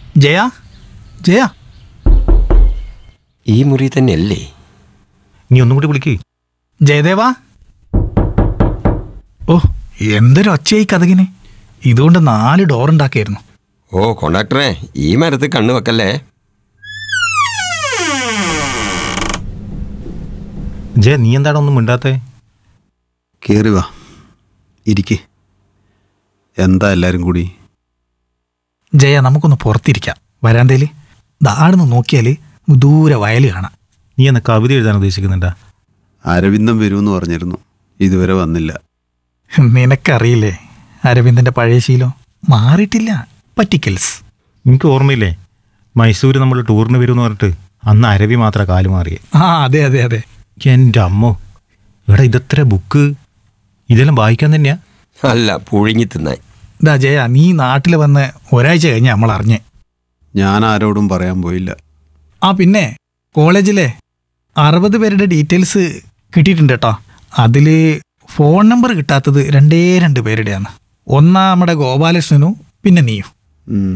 ജയ ജയ ഈ മുറി തന്നെയല്ലേ നീ ഒന്നും കൂടി വിളിക്ക് ജയദേവാ ഓ എന്തൊരു ഒച്ചയായി കഥകിന് ഇതുകൊണ്ട് നാല് ഡോർ ഉണ്ടാക്കിയായിരുന്നു ഓ കോണ്ടാക്ടറെ ഈ മരത്ത് കണ്ണു വെക്കല്ലേ ജയ നീ എന്താണ് ഒന്നും മിണ്ടാത്തേ കയറി വാ ഇരിക്ക് എന്താ എല്ലാവരും കൂടി ജയ നമുക്കൊന്ന് പുറത്തിരിക്കാം വരാന്തയിൽ ദാടുന്ന് നോക്കിയാൽ ദൂരെ വയൽ കാണാം നീ എന്ന കവിത എഴുതാൻ ഉദ്ദേശിക്കുന്നുണ്ടാ അരവിന്ദം വരുമെന്ന് പറഞ്ഞിരുന്നു ഇതുവരെ വന്നില്ല നിനക്കറിയില്ലേ അരവിന്ദന്റെ പഴയ ശീലം മാറിയിട്ടില്ല പറ്റിക്കൽസ് എനിക്ക് ഓർമ്മയില്ലേ മൈസൂർ നമ്മൾ ടൂറിന് വരുമെന്ന് പറഞ്ഞിട്ട് അന്ന് അരവി മാത്രം കാല് മാറിയേ ആ അതെ അതെ അതെ എൻ്റെ അമ്മോ എടാ ഇതെത്ര ബുക്ക് ഇതെല്ലാം വായിക്കാൻ തന്നെയാ അല്ല പുഴുങ്ങി തിന്നാൻ ഇതാ ജയ നീ നാട്ടിൽ വന്ന് ഒരാഴ്ച കഴിഞ്ഞ് നമ്മൾ അറിഞ്ഞേ ഞാൻ ആരോടും പറയാൻ പോയില്ല ആ പിന്നെ കോളേജിലെ അറുപത് പേരുടെ ഡീറ്റെയിൽസ് കിട്ടിയിട്ടുണ്ട് കേട്ടോ അതിൽ ഫോൺ നമ്പർ കിട്ടാത്തത് രണ്ടേ രണ്ട് പേരുടെയാണ് ഒന്നാ നമ്മുടെ ഗോപാലകൃഷ്ണനും പിന്നെ നീയും ഉം.